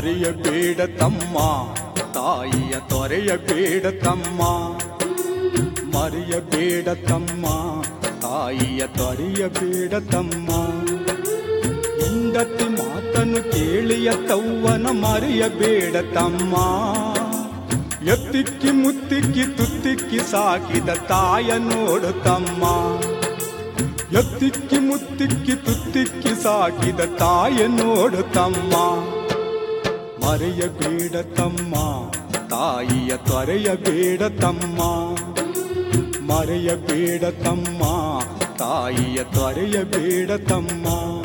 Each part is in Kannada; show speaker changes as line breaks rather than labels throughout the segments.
ಮರೆಯಬೇಡ ತಮ್ಮ ತಾಯಿಯ ತೊರೆಯಬೇಡ ತಮ್ಮ ಮರೆಯಬೇಡ ತಮ್ಮ ತಾಯಿಯ ತೊರೆಯಬೇಡ ತಮ್ಮ ಹೆಂಡತಿ ಮಾತನ್ನು ಕೇಳಿಯ ತವ್ವನ ಮರೆಯಬೇಡ ತಮ್ಮ ಎತ್ತಿಕ್ಕಿ ಮುತ್ತಿಕ್ಕಿ ತುತ್ತಿಕ್ಕಿ ಸಾಕಿದ ತಾಯ ನೋಡು ತಮ್ಮ ಎತ್ತಿಕ್ಕಿ ಮುತ್ತಿಕ್ಕಿ ತುತ್ತಿಕ್ಕಿ ಸಾಕಿದ ತಾಯ ನೋಡು ತಮ್ಮ ಮರೆಯಬೇಡ ತಮ್ಮ ತಾಯಿಯ ತೊರೆಯಬೇಡ ತಮ್ಮ ಮರೆಯಬೇಡ ತಮ್ಮ ತಾಯಿಯ ತೊರೆಯಬೇಡ ತಮ್ಮ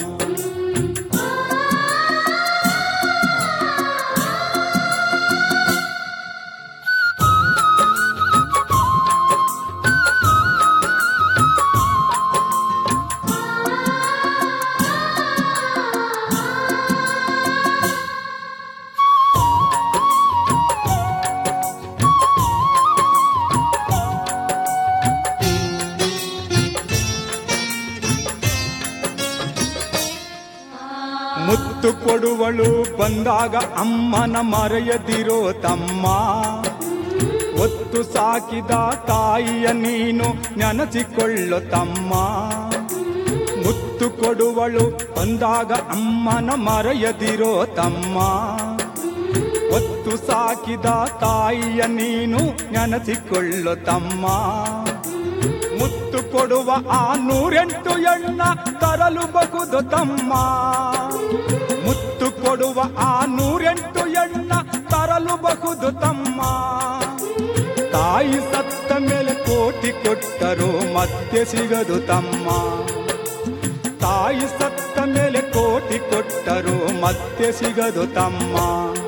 ಮುತ್ತು ಕೊಡುವಳು ಬಂದಾಗ ಅಮ್ಮನ ಮರೆಯದಿರೋ ತಮ್ಮ ಒತ್ತು ಸಾಕಿದ ತಾಯಿಯ ನೀನು ನೆನಸಿಕೊಳ್ಳು ತಮ್ಮ ಮುತ್ತು ಕೊಡುವಳು ಬಂದಾಗ ಅಮ್ಮನ ಮರೆಯದಿರೋ ತಮ್ಮ ಒತ್ತು ಸಾಕಿದ ತಾಯಿಯ ನೀನು ನೆನಸಿಕೊಳ್ಳು ತಮ್ಮ ಮುತ್ತು ಕೊಡುವ ಆ ನೂರೆಂಟು ಎಣ್ಣ ತರಲು ಬಹುದು ತಮ್ಮ ಮುತ್ತು ಕೊಡುವ ಆ ನೂರೆಂಟು ಎಣ್ಣ ತರಲು ಬಹುದು ತಮ್ಮ ತಾಯಿ ಸತ್ತ ಮೇಲೆ ಕೋಟಿ ಕೊಟ್ಟರು ಮತ್ತೆ ಸಿಗದು ತಮ್ಮ ತಾಯಿ ಸತ್ತ ಮೇಲೆ ಕೋಟಿ ಕೊಟ್ಟರು ಮತ್ತೆ ಸಿಗದು ತಮ್ಮ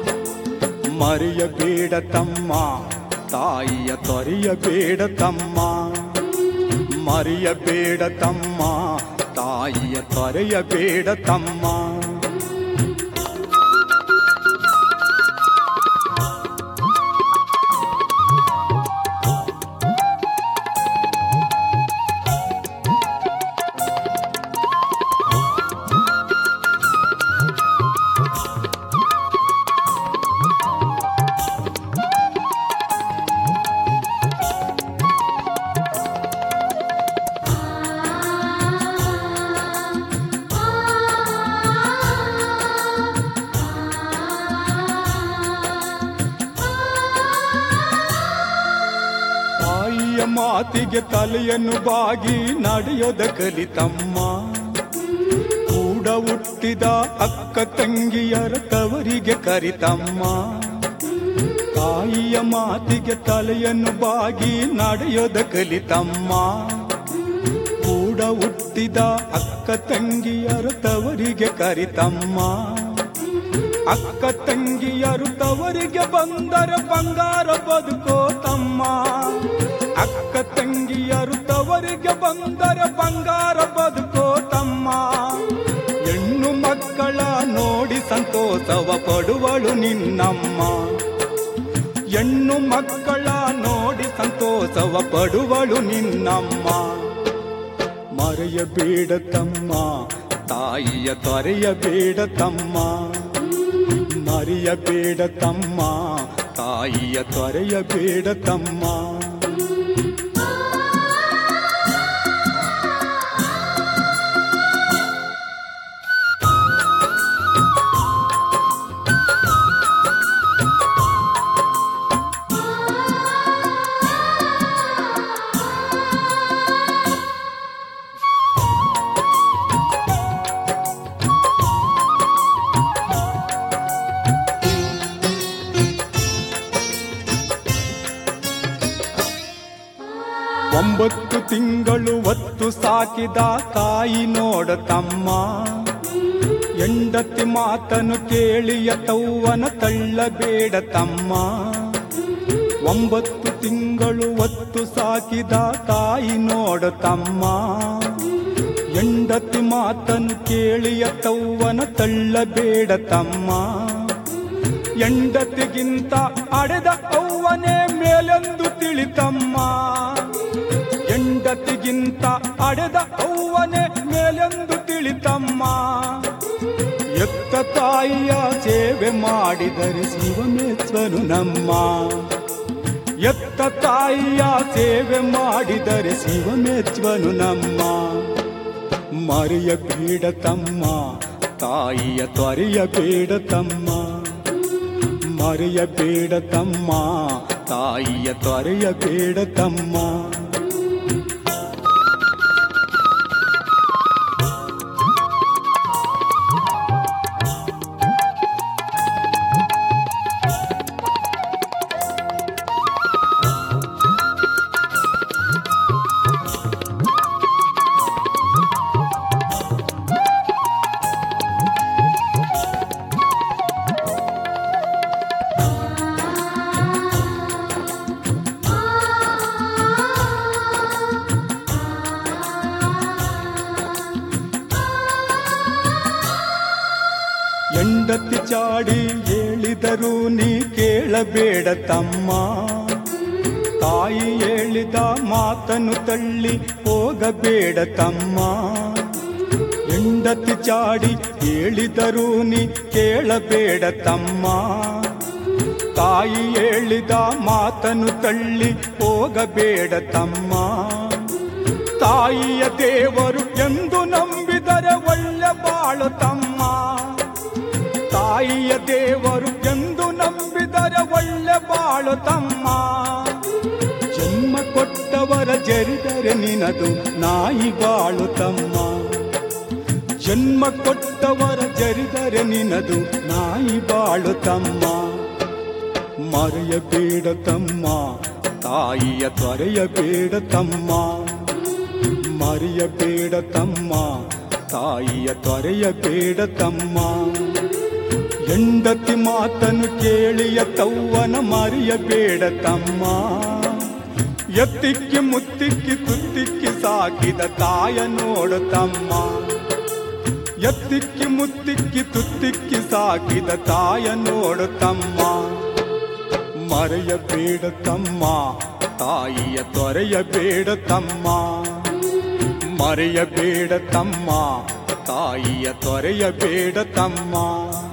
ಮರೆಯಬೇಡ ತಮ್ಮ ತಾಯಿಯ ತೊರೆಯಬೇಡ ತಮ್ಮ ಮರೆಯಬೇಡ ತಮ್ಮ ತಾಯಿಯ ತೊರೆಯಬೇಡ ತಮ್ಮ ತಾಯಿಯ ಮಾತಿಗೆ ತಲೆಯನ್ನು ಬಾಗಿ ನಡೆಯೋದ ಕಲಿತಮ್ಮ ಕೂಡ ಹುಟ್ಟಿದ ಅಕ್ಕ ತಂಗಿಯರ ತವರಿಗೆ ಕರಿತಮ್ಮ ತಾಯಿಯ ಮಾತಿಗೆ ತಲೆಯನ್ನು ಬಾಗಿ ನಡೆಯೋದ ಕಲಿತಮ್ಮ ಕೂಡ ಹುಟ್ಟಿದ ಅಕ್ಕ ತಂಗಿಯರ ತವರಿಗೆ ಕರಿತಮ್ಮ ಅಕ್ಕ ತಂಗಿಯರು ತವರಿಗೆ ಬಂದರ ಬಂಗಾರ ಬದುಕೋ ತಮ್ಮ ಅಕ್ಕ ತಂಗಿಯರು ತವರಿಗೆ ಬಂದರ ಬಂಗಾರ ಬದುಕೋ ತಮ್ಮ ಹೆಣ್ಣು ಮಕ್ಕಳ ನೋಡಿ ಸಂತೋಷವ ಪಡುವಳು ನಿನ್ನಮ್ಮ ಹೆಣ್ಣು ಮಕ್ಕಳ ನೋಡಿ ಸಂತೋಷವ ಪಡುವಳು ನಿನ್ನಮ್ಮ ಮರೆಯಬೇಡ ತಮ್ಮ ತಾಯಿಯ ತೊರೆಯಬೇಡ ತಮ್ಮ ಮರೆಯಬೇಡ ತಮ್ಮ ತಾಯಿಯ ತೊರೆಯಬೇಡ ತಮ್ಮ ಒಂಬತ್ತು ತಿಂಗಳು ಒತ್ತು ಸಾಕಿದ ತಾಯಿ ನೋಡ ತಮ್ಮ ಹೆಂಡತಿ ಮಾತನು ಕೇಳಿಯ ತವ್ವನ ತಳ್ಳಬೇಡ ತಮ್ಮ ಒಂಬತ್ತು ತಿಂಗಳು ಒತ್ತು ಸಾಕಿದ ತಾಯಿ ನೋಡ ತಮ್ಮ ಹೆಂಡತಿ ಮಾತನು ಕೇಳಿಯ ತವ್ವನ ತಳ್ಳಬೇಡ ತಮ್ಮ ಹೆಂಡತಿಗಿಂತ ಅಡೆದ ಅವ್ವನೇ ಮೇಲೆಂದು ತಿಳಿತಮ್ಮ ಹೆಂಡತಿಗಿಂತ ಅಡೆದ ಅವ್ವನೇ ಮೇಲೆಂದು ತಿಳಿತಮ್ಮ ಎತ್ತ ತಾಯಿಯ ಸೇವೆ ಮಾಡಿದರೆ ಶಿವಮೇಶ್ವನು ನಮ್ಮ ಎತ್ತ ತಾಯಿಯ ಸೇವೆ ಮಾಡಿದರೆ ಶಿವಮೇಶ್ವನು ನಮ್ಮ ಮರೆಯ ಬೇಡ ತಮ್ಮ ತಾಯಿಯ ತ್ವರೆಯ ಬೇಡ ತಮ್ಮ ಮರೆಯ ಬೇಡ ತಮ್ಮ ತಾಯಿಯ ತ್ವರೆಯ ಬೇಡ ತಮ್ಮ ಎಂಡತಿ ಚಾಡಿ ಹೇಳಿದರು ನೀ ಕೇಳಬೇಡ ತಮ್ಮ ತಾಯಿ ಹೇಳಿದ ಮಾತನ್ನು ತಳ್ಳಿ ಹೋಗಬೇಡ ತಮ್ಮ ಎಂಡತಿ ಚಾಡಿ ಹೇಳಿದರು ನೀ ಕೇಳಬೇಡ ತಮ್ಮ ತಾಯಿ ಹೇಳಿದ ಮಾತನ್ನು ತಳ್ಳಿ ಹೋಗಬೇಡ ತಮ್ಮ ತಾಯಿಯ ದೇವರು ಎಂದು ನಂಬಿದರೆ ಒಳ್ಳೆ ಬಾಳು ತಮ್ಮ ತಾಯಿಯ ದೇವರು ಎಂದು ನಂಬಿದರೆ ಒಳ್ಳೆ ಬಾಳು ತಮ್ಮ ಜನ್ಮ ಕೊಟ್ಟವರ ಜರಿದರೆ ನಿನದು ನಾಯಿ ಬಾಳು ತಮ್ಮ ಜನ್ಮ ಕೊಟ್ಟವರ ಜರಿದರೆ ನಿನದು ನಾಯಿ ಬಾಳು ತಮ್ಮ ಮರೆಯಬೇಡ ತಮ್ಮ ತಾಯಿಯ ತ್ವರೆಯಬೇಡ ತಮ್ಮ ಮರೆಯಬೇಡ ತಮ್ಮ ತಾಯಿಯ ತ್ವರೆಯಬೇಡ ತಮ್ಮ ಹೆಂಡತಿ ಮಾತನ್ನು ಕೇಳಿಯ ತವ್ವನ ಮರೆಯಬೇಡ ತಮ್ಮ ಎತ್ತಿಕ್ಕಿ ಮುತ್ತಿಕ್ಕಿ ತುತ್ತಿಕ್ಕಿ ಸಾಕಿದ ತಾಯ ನೋಡು ತಮ್ಮ ಎತ್ತಿಕ್ಕಿ ಮುತ್ತಿಕ್ಕಿ ತುತ್ತಿಕ್ಕಿ ಸಾಕಿದ ತಾಯ ನೋಡು ತಮ್ಮ ಮರೆಯಬೇಡ ತಮ್ಮ ತಾಯಿಯ ತೊರೆಯಬೇಡ ತಮ್ಮ ಮರೆಯಬೇಡ ತಮ್ಮ ತಾಯಿಯ ತೊರೆಯಬೇಡ ತಮ್ಮ